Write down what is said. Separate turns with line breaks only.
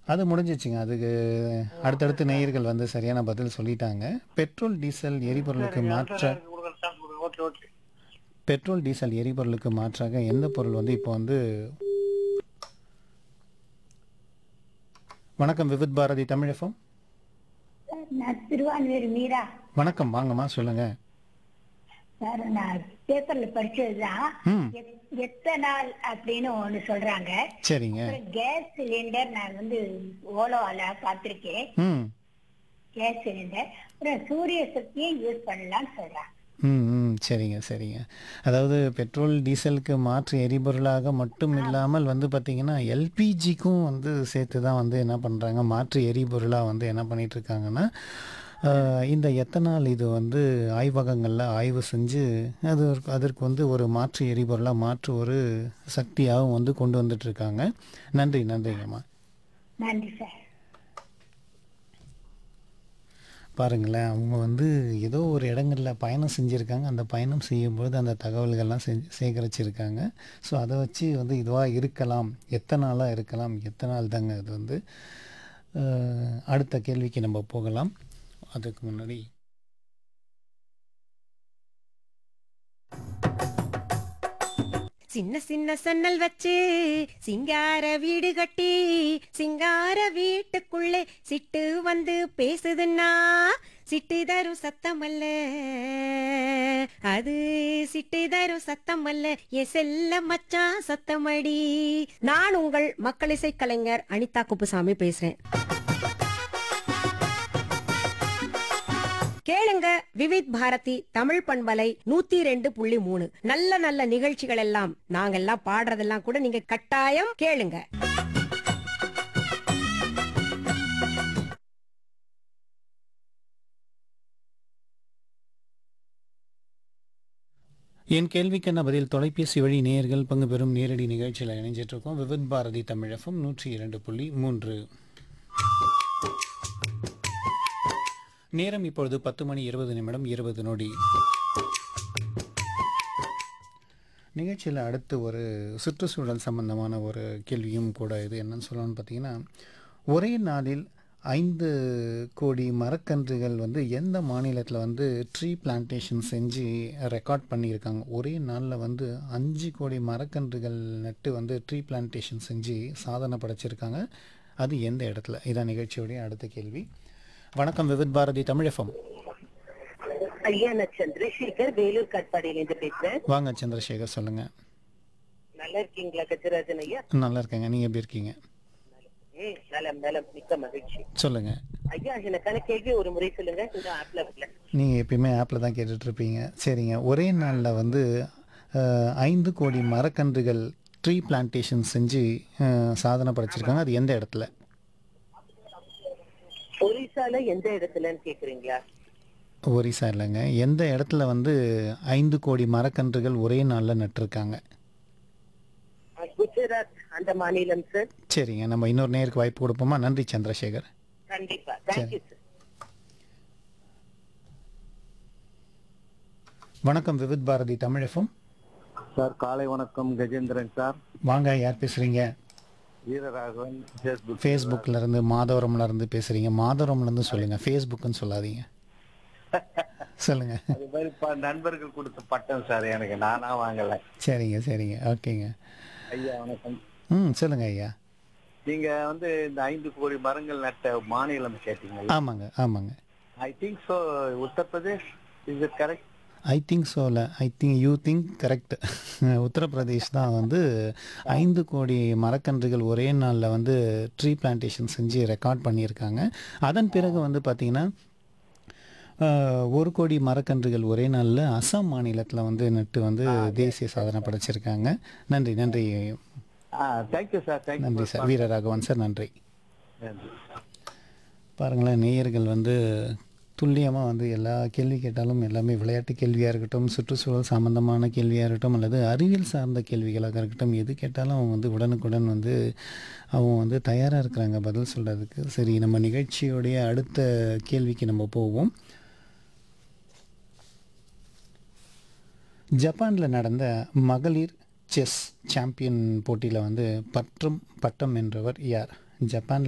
அது முடிஞ்சிச்சுங்க அதுக்கு அடுத்தடுத்து நேயர்கள் வந்து சரியான பதில் சொல்லிட்டாங்க பெட்ரோல் டீசல் எரிபொருளுக்கு மாற்ற
ஓகே ஓகே
பெட்ரோல் டீசல் எரிபொருளுக்கு மாற்றாக எந்த பொருள் வந்து இப்போ வந்து வணக்கம் விவித் பாரதி தமிழகம்
சார் நான் திருவான்வேறு மீரா
வணக்கம் வாங்கம்மா சொல்லுங்க
சார் நான் பேப்பர்ல படிச்சதுதான்
ம்
எத்- எத்தனால் அப்படின்னு ஒண்ணு சொல்றாங்க
சரிங்க
அப்புறம் கேஸ் சிலிண்டர் நான் வந்து ஓலோவால பார்த்திருக்கேன்
ம்
கேஸ் சிலிண்டர் அப்புறம் சூரிய சக்தியை யூஸ் பண்ணலாம்னு சொல்றாங்க
ம் ம் சரிங்க சரிங்க அதாவது பெட்ரோல் டீசலுக்கு மாற்று எரிபொருளாக மட்டும் இல்லாமல் வந்து பார்த்திங்கன்னா எல்பிஜிக்கும் வந்து சேர்த்து தான் வந்து என்ன பண்ணுறாங்க மாற்று எரிபொருளாக வந்து என்ன பண்ணிட்டு இருக்காங்கன்னா ஆஹ், இந்த எத்தனால் இது வந்து ஆய்வகங்களில் ஆய்வு செஞ்சு அது ஒரு- அதற்கு வந்து ஒரு மாற்று எரிபொருளாக மாற்று ஒரு சக்தியாகவும் வந்து கொண்டு வந்துட்டு இருக்காங்க நன்றி நன்றிங்கம்மா
நன்றி சார்
பாருங்களேன் அவங்க வந்து ஏதோ ஒரு இடங்கள்ல பயணம் செஞ்சுருக்காங்க அந்த பயணம் செய்யும்பொழுது அந்த தகவல்கள்லாம் செஞ்சு சேகரிச்சிருக்காங்க ஸோ அதை வச்சு வந்து இதுவாக இருக்கலாம் எத்தனை நாளாக இருக்கலாம் எத்தனை நாள் தாங்க அது வந்து அஹ், அடுத்த கேள்விக்கு நம்ம போகலாம் அதுக்கு முன்னாடி
சின்ன சின்ன சன்னல் வச்சு சிங்கார வீடு கட்டி சிங்கார வீட்டுக்குள்ளே சிட்டு வந்து பேசுதுன்னா சிட்டு தரும் சத்தம் அல்ல அது சிட்டு தரும் சத்தம் அல்ல எ செல்ல மச்சான் சத்தமடி நான் உங்கள் மக்கள் இசை கலைஞர் அனிதா குப்புசாமி பேசுறேன் கேளுங்க விவித் பாரதி தமிழ் பண்பலை நூத்தி ரெண்டு புள்ளி மூணு நல்ல நல்ல நிகழ்ச்சிகள் எல்லாம் நாங்கெல்லாம் பாடுறதெல்லாம் கூட நீங்க கட்டாயம் கேளுங்க
என் கேள்விக்கான பதில் தொலைபேசி வழி நேயர்கள் பங்கு பெறும் நேரடி நிகழ்ச்சியில் இணைஞ்சிட்டு இருக்கோம் விவித் பாரதி தமிழகம் நூற்றி இரண்டு புள்ளி மூன்று நேரம் இப்பொழுது பத்து மணி இருபது நிமிடம் இருபது நொடி நிகழ்ச்சியில் அடுத்து ஒரு சுற்றுச்சூழல் சம்பந்தமான ஒரு கேள்வியும் கூட இது என்னன்னு சொல்லணும்னு பார்த்தீங்கன்னா ஒரே நாளில் ஐந்து கோடி மரக்கன்றுகள் வந்து எந்த மாநிலத்தில் வந்து ட்ரீ பிளான்டேஷன் செஞ்சு ரெக்கார்ட் பண்ணியிருக்காங்க ஒரே நாளில் வந்து அஞ்சு கோடி மரக்கன்றுகள் நட்டு வந்து ட்ரீ பிளான்டேஷன் செஞ்சு சாதனை படைச்சிருக்காங்க அது எந்த இடத்துல இதான் நிகழ்ச்சியுடைய அடுத்த கேள்வி வணக்கம் விவித் பாரதி தமிழகம்
ஐயா நான் சந்திரசேகர் வேலூர் காட்பாடியில இருந்து பேசுறேன்
வாங்க சந்திரசேகர் சொல்லுங்க
நல்லா இருக்கீங்களா கஜராஜன் ஐயா
நல்லா இருக்கேங்க நீங்க எப்படி இருக்கீங்க
ம் நலம் நலம் மிக்க மகிழ்ச்சி
சொல்லுங்க
ஐயா எனக்கான கேள்வி ஒரு முறை சொல்லுங்க இன்னும் ஆப்ல வரல
நீங்க எப்பயுமே ஆப்ல தான் கேட்டுட்டு இருப்பீங்க சரிங்க ஒரே நாள்ல வந்து அஹ், ஐந்து கோடி மரக்கன்றுகள் ட்ரீ பிளான்டேஷன் செஞ்சு அஹ், சாதனை படைச்சிருக்காங்க அது எந்த இடத்துல
ஒரிசால எந்த இடத்துலன்னு கேக்குறீங்களா
ஒரிசா இல்லைங்க எந்த இடத்துல வந்து ஐந்து கோடி மரக்கன்றுகள் ஒரே நாளில் நட்டிருக்காங்க
அஹ், குஜராத் அந்த மாநிலம் சார்
சரிங்க நம்ம இன்னொரு நேருக்கு வாய்ப்பு கொடுப்போமா நன்றி சந்திரசேகர்
கண்டிப்பா தேங்க்யூ சார்
வணக்கம் விவித் பாரதி தமிழகம்
சார் காலை வணக்கம் கஜேந்திரன் சார்
வாங்க யார் பேசுறீங்க
வீரராகவன் ஃபேஸ்புக்
ஃபேஸ்புக்கில் இருந்து மாதவரம்ல இருந்து பேசுறீங்க மாதவரம்ல இருந்து சொல்லுங்க ஃபேஸ்புக்குன்னு சொல்லாதீங்க சொல்லுங்க
அது மாதிரி ப- நண்பர்கள் கொடுத்த பட்டம் சார் எனக்கு நானா வாங்கல
சரிங்க சரிங்க ஓகேங்க
ஐயா வணக்கம்
ம் சொல்லுங்க ஐயா
நீங்க வந்து இந்த ஐந்து கோடி மரங்கள் நட்ட மாநிலம் கேட்டீங்க
ஆமாங்க ஆமாங்க
I think so Uttar Pradesh is it correct
I think சோல I think you think correct Uttar Pradesh தான் வந்து ஐந்து கோடி மரக்கன்றுகள் ஒரே நாளில் வந்து ட்ரீ பிளான்டேஷன் செஞ்சு ரெக்கார்ட் பண்ணியிருக்காங்க அதன் பிறகு வந்து பார்த்திங்கன்னா ஆஹ், ஒரு கோடி மரக்கன்றுகள் ஒரே நாளில் அசாம் மாநிலத்தில் வந்து நட்டு வந்து தேசிய சாதனை படைச்சிருக்காங்க நன்றி நன்றி
தேங்க்யூ சார்
நன்றி
தேங்க்யூ
சார் வீரராகவன் சார் நன்றி
நன்றி
பாருங்களேன் நேயர்கள் வந்து துல்லியமாக வந்து எல்லா கேள்வி கேட்டாலும் எல்லாமே விளையாட்டு கேள்வியாக இருக்கட்டும் சுற்றுச்சூழல் சம்பந்தமான கேள்வியாக இருக்கட்டும் அல்லது அறிவியல் சார்ந்த கேள்விகளாக இருக்கட்டும் எது கேட்டாலும் அவங்க வந்து உடனுக்குடன் வந்து அவங்க வந்து தயாராக இருக்கிறாங்க பதில் சொல்கிறதுக்கு சரி நம்ம நிகழ்ச்சியோடைய அடுத்த கேள்விக்கு நம்ம போவோம் ஜப்பானில் நடந்த மகளிர் செஸ் சாம்பியன் போட்டியில் வந்து பற்றும் பட்டம் வென்றவர் யார் ஜப்பானில்